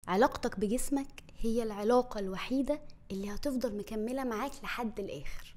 علاقتك بجسمك هي العلاقة الوحيدة اللي هتفضل مكملة معاك لحد الآخر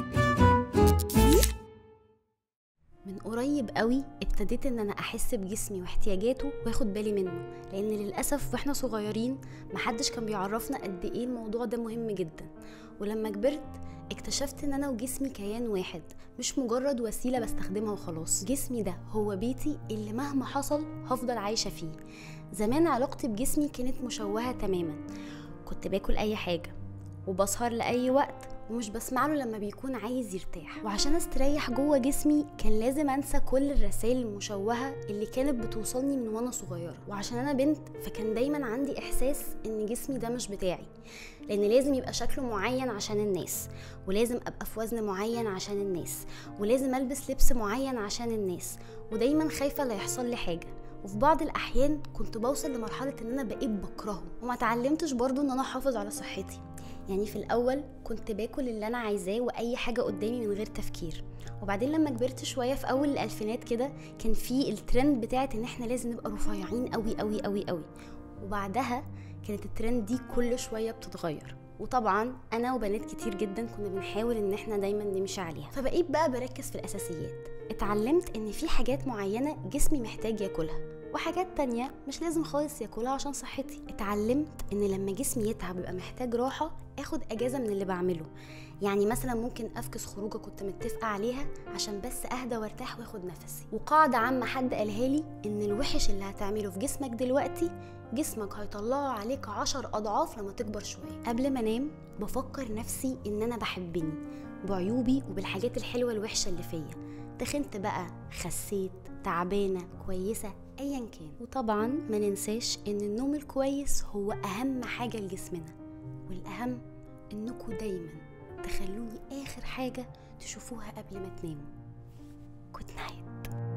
من قريب قوي ابتديت ان انا احس بجسمي واحتياجاته واخد بالي منه لان للاسف واحنا صغيرين محدش كان بيعرفنا قد ايه الموضوع ده مهم جدا ولما كبرت اكتشفت ان انا وجسمي كيان واحد مش مجرد وسيله بستخدمها وخلاص جسمي ده هو بيتي اللي مهما حصل هفضل عايشه فيه زمان علاقتي بجسمي كانت مشوهه تماما كنت باكل اي حاجه وبسهر لاي وقت ومش بسمع له لما بيكون عايز يرتاح وعشان استريح جوه جسمي كان لازم انسى كل الرسائل المشوهه اللي كانت بتوصلني من وانا صغيره وعشان انا بنت فكان دايما عندي احساس ان جسمي ده مش بتاعي لان لازم يبقى شكله معين عشان الناس ولازم ابقى في وزن معين عشان الناس ولازم البس لبس معين عشان الناس ودايما خايفه لا يحصل لي حاجه وفي بعض الاحيان كنت بوصل لمرحله ان انا بقيت بكرهه وما اتعلمتش برضو ان انا احافظ على صحتي يعني في الاول كنت باكل اللي انا عايزاه واي حاجه قدامي من غير تفكير وبعدين لما كبرت شويه في اول الالفينات كده كان في الترند بتاعت ان احنا لازم نبقى رفيعين قوي قوي قوي قوي وبعدها كانت الترند دي كل شويه بتتغير وطبعا انا وبنات كتير جدا كنا بنحاول ان احنا دايما نمشي عليها فبقيت بقى بركز في الاساسيات اتعلمت ان في حاجات معينه جسمي محتاج ياكلها وحاجات تانية مش لازم خالص ياكلها عشان صحتي اتعلمت ان لما جسمي يتعب يبقى محتاج راحة اخد اجازة من اللي بعمله يعني مثلا ممكن افكس خروجه كنت متفقة عليها عشان بس اهدى وارتاح واخد نفسي وقاعدة عامة حد قالها لي ان الوحش اللي هتعمله في جسمك دلوقتي جسمك هيطلعه عليك عشر اضعاف لما تكبر شوية قبل ما انام بفكر نفسي ان انا بحبني بعيوبي وبالحاجات الحلوة الوحشة اللي فيا تخنت بقى خسيت تعبانة كويسة ايا كان وطبعا ما ننساش ان النوم الكويس هو اهم حاجة لجسمنا والاهم انكم دايما تخلوني اخر حاجة تشوفوها قبل ما تناموا جود نايت